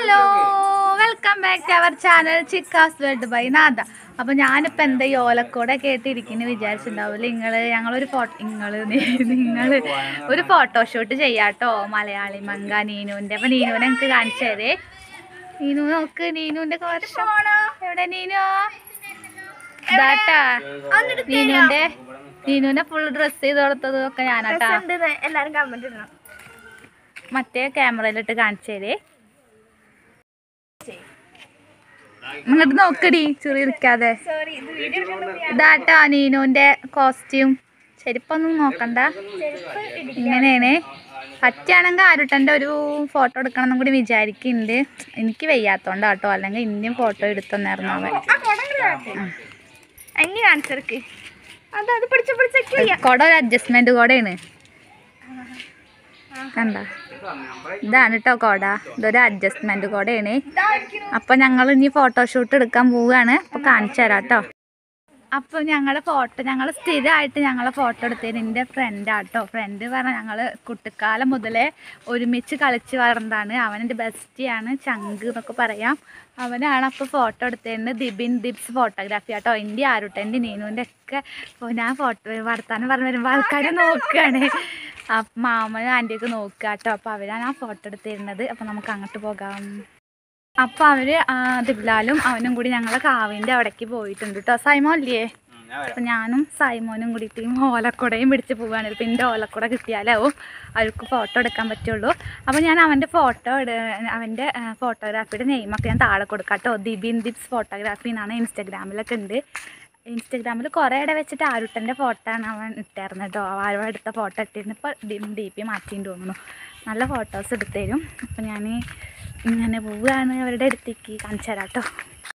hello welcome back to our channel Chikkas world by Nada അപ്പോൾ ഞാനിപ്പോൾ എന്താ ഈ ഓലക്കൂടെ കേട്ടിരിക്കുന്നു വിചാരിച്ചിട്ടുണ്ടാവില്ല നിങ്ങൾ ഞങ്ങളൊരു ഫോട്ടോ നിങ്ങൾ നിങ്ങൾ ഒരു ഫോട്ടോഷൂട്ട് ചെയ്യാട്ടോ മലയാളി മങ്ക നീനുവിൻ്റെ അപ്പോൾ നീനുവിനെ എനിക്ക് കാണിച്ചു തരേ നീനു നോക്ക് നീനുവിൻ്റെ വർഷം എവിടെ നീനു ഇതാട്ടാ നീനുവിൻ്റെ നീനുവിനെ ഫുൾ ഡ്രസ്സ് ചെയ്ത് കൊടുത്തതും ഒക്കെ ഞാനാട്ടാ എല്ലാരും കമന്റ് ഇടണം മറ്റേ ക്യാമറയിലിട്ട് കാണിച്ചു തരേ ഇങ്ങോട്ട് നോക്കടി ചെറിയ ഇരിക്കാതെ സോറി ഇത് വീഡിയോ ഇതാട്ടോ നീനുവിന്റെ കോസ്റ്റ്യൂം ചെരുപ്പൊന്നും നോക്കണ്ട ഇങ്ങനെയാണ് പറ്റുകയാണെങ്കിൽ ആരുട്ടൻ്റെ ഒരു ഫോട്ടോ എടുക്കണം എന്നും കൂടി വിചാരിക്കുന്നുണ്ട് എനിക്ക് വയ്യാത്തോണ്ട് കേട്ടോ അല്ലെങ്കിൽ ഇന്ത്യൻ ഫോട്ടോ എടുത്തെന്നായിരുന്നു അവൻ അഞ്ഞ് കാണിച്ചെടുക്ക് അത് അത് പിടിച്ച് പിടിച്ചൊക്കെ കൊട ഒരു അഡ്ജസ്റ്റ്മെന്റ് കൂടെയാണ് കണ്ട ഇതാണ് കേട്ടോ കോട ഇതൊരു അഡ്ജസ്റ്റ്മെന്റ് കൂടെയാണ് അപ്പൊ ഞങ്ങൾ ഇനി ഫോട്ടോഷൂട്ട് എടുക്കാൻ പോവുകയാണ് അപ്പൊ കാണിച്ചു തരാം കേട്ടോ അപ്പോൾ ഞങ്ങളുടെ ഫോട്ടോ ഞങ്ങൾ സ്ഥിരമായിട്ട് ഞങ്ങളെ ഫോട്ടോ എടുത്തതിന് എൻ്റെ ഫ്രണ്ടാട്ടോ ഫ്രണ്ട് പറഞ്ഞാൽ ഞങ്ങൾ കുട്ടിക്കാലം മുതലേ ഒരുമിച്ച് കളിച്ച് വളർന്നതാണ് അവൻ എൻ്റെ ബെസ്റ്റിയാണ് ചങ്ക് എന്നൊക്കെ പറയാം അവനാണ് അപ്പോൾ ഫോട്ടോ എടുത്തതിന് ദിബിൻ ദിബ്സ് ഫോട്ടോഗ്രാഫി ആട്ടോ എൻ്റെ ആരുട്ടോ എൻ്റെ നീനുവിൻ്റെ ഒക്കെ ഇപ്പോൾ ഞാൻ ഫോട്ടോ വർത്താനം പറഞ്ഞു വരുമ്പോൾ ആൾക്കാർ നോക്കുകയാണ് അപ്പം മാമനും ആൻറ്റിയൊക്കെ നോക്കുക കേട്ടോ അപ്പോൾ അവരാണ് ആ ഫോട്ടോ എടുത്തിരുന്നത് അപ്പോൾ നമുക്ക് അങ്ങോട്ട് പോകാം അപ്പോൾ അവർ ദിബിലാലും അവനും കൂടി ഞങ്ങളെ കാവിൻ്റെ അവിടേക്ക് പോയിട്ടുണ്ട് കേട്ടോ സൈമോൻ ഇല്ലേ അപ്പം ഞാനും സൈമോനും കൂടിയിട്ട് ഈ ഓലക്കുടയും പിടിച്ച് പോവുകയാണ് ഇപ്പം എൻ്റെ ഓലക്കുട കിട്ടിയാലാവും അവർക്ക് ഫോട്ടോ എടുക്കാൻ പറ്റുള്ളൂ അപ്പോൾ ഞാൻ അവൻ്റെ ഫോട്ടോ അവൻ്റെ ഫോട്ടോഗ്രാഫിയുടെ നെയിമൊക്കെ ഞാൻ താഴെ കൊടുക്കാം കേട്ടോ ദിബിൻ ദിബ്സ് ഫോട്ടോഗ്രാഫി എന്നാണ് ഇൻസ്റ്റാഗ്രാമിലൊക്കെ ഉണ്ട് ഇൻസ്റ്റാഗ്രാമിൽ കുറേ ഇട വെച്ചിട്ട് ആരുട്ടൻ്റെ ഫോട്ടോ ആണ് അവൻ ഇട്ടായിരുന്നത് കേട്ടോ ആരോ എടുത്ത ഫോട്ടോ ഇട്ടിരുന്നു ഇപ്പോൾ ഡി പി മാറ്റിന്ന് തോന്നുന്നു നല്ല ഫോട്ടോസ് എടുത്തു തരും അപ്പം ഞാൻ ഇങ്ങനെ പോവുകയാണ് അവരുടെ അടുത്തേക്ക് കാണിച്ചു തരാം കേട്ടോ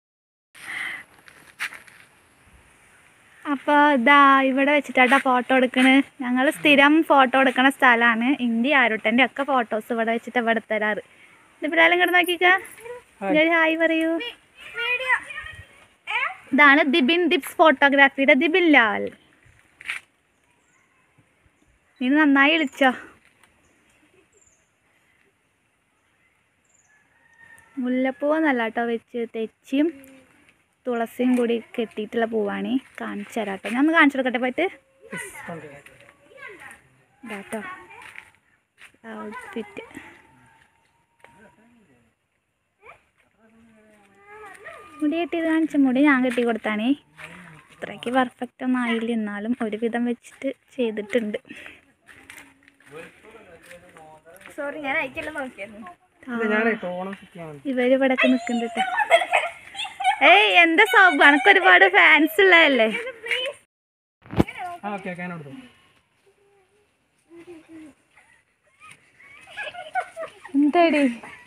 അപ്പോൾ ഇതാ ഇവിടെ വെച്ചിട്ടാട്ടോ ഫോട്ടോ എടുക്കണ് ഞങ്ങൾ സ്ഥിരം ഫോട്ടോ എടുക്കണ സ്ഥലമാണ് ഇന്ത്യ ആരുട്ടൻ്റെ ഒക്കെ ഫോട്ടോസ് ഇവിടെ വെച്ചിട്ട് ഇവിടെ എടുത്തരാറ് ഇതിപ്പോൾ ഇങ്ങോട്ട് നോക്കിക്കാ ഒരു ഹായ് പറയൂ ഇതാണ് ദിബിൻ ദിബ്സ് ഫോട്ടോഗ്രാഫിയുടെ ദിബിൻ ലാൽ നീ നന്നായി വിളിച്ചോ മുല്ലപ്പൂ എന്നല്ല കേട്ടോ വെച്ച് തെച്ചിയും തുളസിയും കൂടി കെട്ടിയിട്ടുള്ള പൂവാണ് കാണിച്ചു തരാം കേട്ടോ ഞാൻ ഒന്ന് കാണിച്ചു കൊടുക്കട്ടെ പോയിട്ട് ഇതാട്ടോ ഔട്ട്ഫിറ്റ് മുടി കെട്ടിയത് കാണിച്ച മുടി ഞാൻ കെട്ടി കൊടുത്താണേ അത്രയ്ക്ക് പെർഫെക്റ്റ് ഒന്നും ആയില്ല എന്നാലും ഒരുവിധം വെച്ചിട്ട് ചെയ്തിട്ടുണ്ട് സോറി ഞാൻ അയക്കെല്ലാം നോക്കിയായിരുന്നു ഇവര് ഇവിടെ നിൽക്കുന്നുണ്ട് ഏയ് എന്താ സൗബ് എനക്ക് ഒരുപാട് ഫാൻസ് ഉള്ളതല്ലേ എന്താടി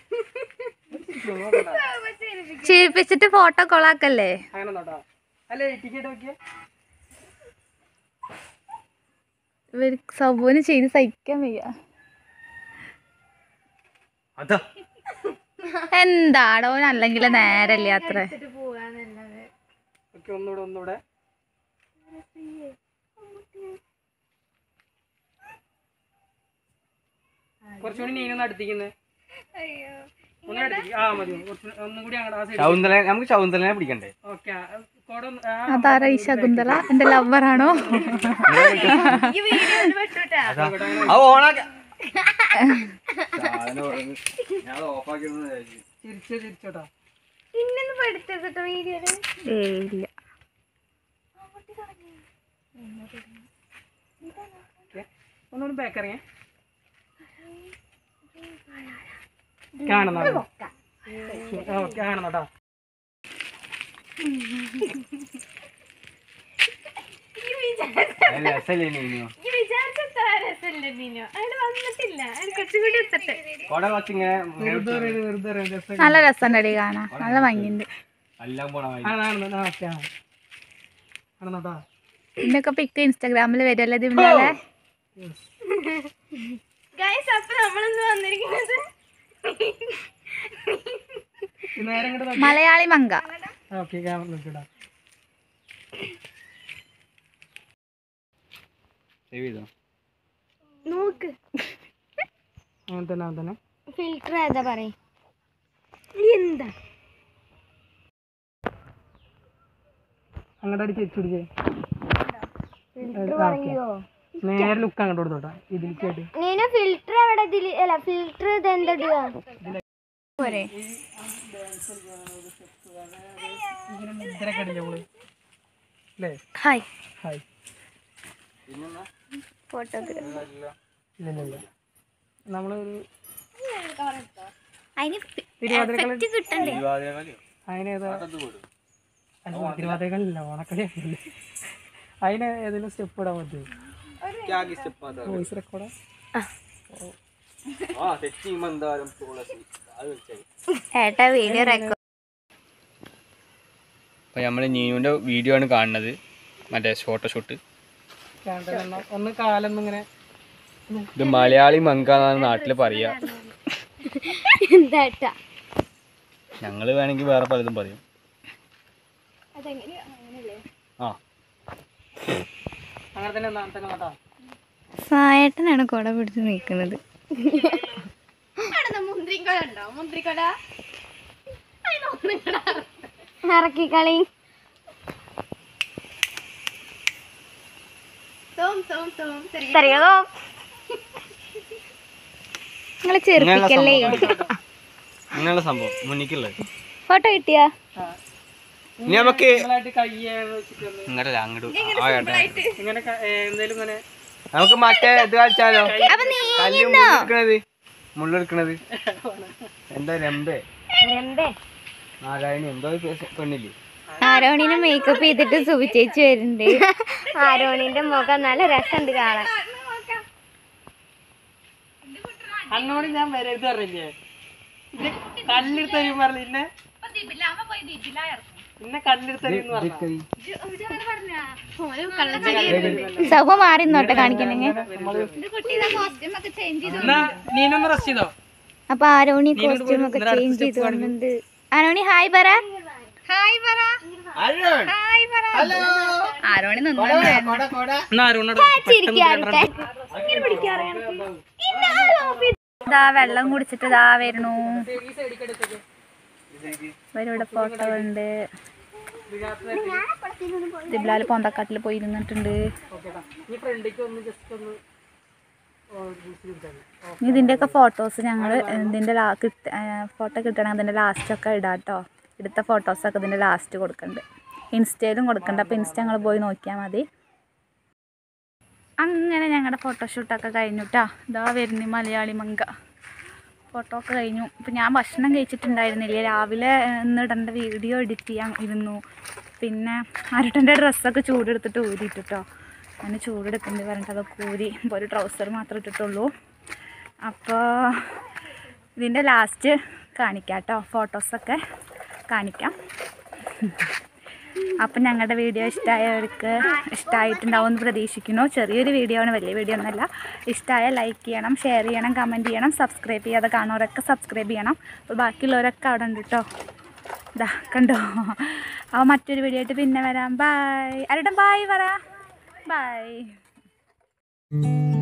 ചെയ്യിപ്പിച്ചിട്ട് ഫോട്ടോ കൊളാക്കല്ലേ ഇവർ സബുവിന് ചെയ്ത് സഹിക്കാൻ വയ്യ അതാ എന്താടോ അല്ലെങ്കിൽ നേരല്ലേ അത്ര ഓക്കെ ഒന്നുകൂടെ ഒന്നുകൂടെ കുറച്ചുകൂടി നീനൊന്ന് അടുത്തേക്കുന്നത് ഒന്ന് അടുത്തേക്ക് ആ മതി കുറച്ച് ഒന്നും കൂടി അങ്ങോട്ട് ആ സൈഡ് ശൗന്തല നമുക്ക് ശൗന്തലനെ പിടിക്കണ്ടേ ഓക്കെ കോട ഒന്ന് ആ, അതാരാ ഈ ശകുന്തള എന്റെ ലവറാണോ ഈ വീഡിയോയിൽ പെട്ടുട്ടാ അത് ഓണാക്ക ഞാൻ ഓഫാക്കി ചിരിച്ച് ചിരിച്ചോട്ടാ ഇന്നൊന്നും പെടുത്തരുട്ടോ വീഡിയോയില് ഏയ് ഇല്ല ഓക്കെ ഒന്നുകൂടി ബാക്ക് ഇറങ്ങിയ കാണുന്നോ ഓക്കെ കാണുന്നോട്ടോ രസല്ലേ നീനു ഈ വിചാരിച്ചത്ര രസമല്ലേ മീനോ അയാൾ വന്നിട്ടില്ല അയാൾ കുറച്ചുകൂടി എത്തട്ടെ കൊട കുറച്ചിങ്ങനെ വെറുതെ ഒരു- വെറുതെ ഒരു രസം നല്ല രസമുണ്ടടി കാണാൻ നല്ല ഭംഗിയുണ്ട് എല്ലാം പോണ ആ കാണുന്നു ആ ഓക്കെ കാണുന്നോട്ടോ ഇതിൻ്റെയൊക്കെ പിക്ക് ഇൻസ്റ്റാഗ്രാമിൽ വരുമല്ലേ ഇതിലെ ഗൈസ് അപ്പൊ നമ്മളിന്ന് വന്നിരിക്കുന്നത് നേരം ഇങ്ങോട്ട് മലയാളി മങ്ക ഓക്കെ നോക്കിടാ സേവ് ചെയ്തോ നോക്ക് അങ്ങനെ തന്നെ അങ്ങനെ തന്നെ ഫിൽറ്റർ ഏതാ പറയും എന്താ അങ്ങോട്ട് അടിച്ച് പിടിച്ചേ നേരെ ലുക്ക് അങ്ങോട്ട് കൊടുത്തോട്ടാ ഇതിലേക്കായിട്ട് നീന ഫിൽറ്റർ എവിടെ ഇതില് അല്ല ഫിൽറ്റർ ഇത് എന്താ പോരെ ഇങ്ങനെ മുദ്രയൊക്കെ അടിച്ച നമ്മള് അല്ലേ ഹായ് ഹായ് ഫോട്ടോ ഇല്ല ഇല്ല ഇല്ല നമ്മളൊരു അതിന് തിരുവാതിരക്കളി കിട്ടണ്ടേ അതിനേതാ അല്ല തിരുവാതിരക്കളില്ല ഓണക്കളി അതിന് ഏതെങ്കിലും സ്റ്റെപ്പ് ഇടാൻ പറ്റുമോ വോയിസ് റെക്കോർഡാ ആ തെച്ചി മന്ദാരം തുളസി അത് വെച്ചേ ഏട്ടാ വീഡിയോ റെക്കോർഡ് അപ്പോൾ നമ്മൾ നീനുവിൻ്റെ വീഡിയോ ആണ് കാണുന്നത് മറ്റേ ഫോട്ടോഷൂട്ട് ക്യാമറ ഒന്ന് കാലൊന്നും ഇങ്ങനെ ഇത് മലയാളി മങ്ക എന്നാണ് നാട്ടിൽ പറയുക എന്താട്ടാ ഞങ്ങൾ വേണമെങ്കിൽ വേറെ പലതും പറയും ആ അങ്ങനെ തന്നെ എന്നാ തന്നെ കേട്ടോ സായേട്ടനാണ് കുട പിടിച്ച് നിൽക്കുന്നത് മുന്തിരിക്കൊല ഉണ്ടോ മുന്തിരിക്കൊല ഇറക്കി കളി അറിയോ നിങ്ങള് ചെറുപ്പിക്കല്ലേ ഇങ്ങനെയുള്ള സംഭവം മുന്നിക്കുള്ളത് ഫോട്ടോ കിട്ടിയാ ഇനി നമുക്ക് നിങ്ങളായിട്ട് കയ്യെ വെച്ചിട്ട് ഒന്ന് ഇങ്ങോട്ടല്ല അങ്ങോട്ട് ആ ഏട്ടാ ഇങ്ങനെ ക- ഏ, എന്തേലും ഇങ്ങനെ നമുക്ക് മറ്റേ ഇത് കളിച്ചാലോ കല്ല് മുള്ളെടുക്കണത് മുള്ളെടുക്കണത് എന്താ രമ്പേ നാരായണി എന്തോ ഒരു പേര് പെണ്ണില്ലേ ആരോണിനെ മേക്കപ്പ് ചെയ്തിട്ട് സുവിച്ചേച്ച് വരുന്നുണ്ട് ആരോണിന്റെ മുഖം നല്ല രസമുണ്ട് കാണാൻ അന്നോട് ഞാൻ വരരുത് പറഞ്ഞില്ലേ ഇത് കല്ലെടുത്ത് തരും പറഞ്ഞില്ലേ പിന്നെ കല്ലെടുത്ത് തരും പറഞ്ഞു സൗഭ മാറി ഇന്നോട്ടെ കാണിക്കണെങ്കിൽ എന്നാ നീനൊന്ന് റെസ്റ്റ് ചെയ്തോ അപ്പൊ ആരോണി കോസ്റ്റ്യൂം ഒക്കെ ചേഞ്ച് ചെയ്ത് വന്നിട്ടുണ്ട് ആരോണി ഹായ് പറ ഹായ് പറ ഹായ് പറ ആരോണി നിന്നു എന്നാ അരുണോട് ഇതാ വെള്ളം കുടിച്ചിട്ട് ഇതാ വരണു ഇവരിവിടെ ഫോട്ടോ ഉണ്ട് ദിബ്ലാല് പൊന്തക്കാട്ടിൽ പോയി ഇരുന്നിട്ടുണ്ട് ഈ ഫ്രണ്ടിക്ക് ഒന്ന് ജസ്റ്റ് ഒന്ന് ഇനി ഇതിൻ്റെയൊക്കെ ഫോട്ടോസ് ഞങ്ങൾ ഇതിൻ്റെ ലാ കിട്ട ഫോട്ടോ കിട്ടണമെങ്കിൽ അതിൻ്റെ ലാസ്റ്റൊക്കെ ഇടാം കേട്ടോ എടുത്ത ഫോട്ടോസൊക്കെ ഇതിൻ്റെ ലാസ്റ്റ് കൊടുക്കുന്നുണ്ട് ഇൻസ്റ്റയിലും കൊടുക്കുന്നുണ്ട് അപ്പോൾ ഇൻസ്റ്റ ഞങ്ങൾ പോയി നോക്കിയാൽ മതി അങ്ങനെ ഞങ്ങളുടെ ഫോട്ടോഷൂട്ടൊക്കെ കഴിഞ്ഞു കേട്ടോ ഇതാ വരുന്നു മലയാളി മങ്ക ഫോട്ടോ ഒക്കെ കഴിഞ്ഞു ഇപ്പം ഞാൻ ഭക്ഷണം കഴിച്ചിട്ടുണ്ടായിരുന്നില്ല രാവിലെ ഇന്ന് ഇടേണ്ട വീഡിയോ എഡിറ്റ് ചെയ്യാൻ ഇരുന്നു പിന്നെ അരുട്ടൻ്റെ ഡ്രസ്സൊക്കെ ചൂടെടുത്തിട്ട് ഊരിയിട്ടു കേട്ടോ അതിന് ചൂടെടുക്കേണ്ടി പറഞ്ഞിട്ട് അതൊക്കെ ഊരി ഇപ്പോൾ ഒരു ട്രൗസർ മാത്രമേ ഇട്ടിട്ടുള്ളൂ അപ്പോൾ ഇതിൻ്റെ ലാസ്റ്റ് കാണിക്കാം കേട്ടോ ഫോട്ടോസൊക്കെ കാണിക്കാം അപ്പം ഞങ്ങളുടെ വീഡിയോ ഇഷ്ടമായവർക്ക് ഇഷ്ടമായിട്ടുണ്ടാവും എന്ന് പ്രതീക്ഷിക്കുന്നു ചെറിയൊരു വീഡിയോ ആണ് വലിയ വീഡിയോ ഒന്നുമല്ല ഇഷ്ടമായ ലൈക്ക് ചെയ്യണം ഷെയർ ചെയ്യണം കമൻറ്റ് ചെയ്യണം സബ്സ്ക്രൈബ് ചെയ്യാതെ കാണുന്നവരൊക്കെ സബ്സ്ക്രൈബ് ചെയ്യണം അപ്പോൾ ബാക്കിയുള്ളവരൊക്കെ അവിടെ ഉണ്ട് കേട്ടോ ഇതാ കണ്ടോ അപ്പോൾ മറ്റൊരു വീഡിയോ ആയിട്ട് പിന്നെ വരാം ബായ് ആരുടെ ബായ് പറ ബായ്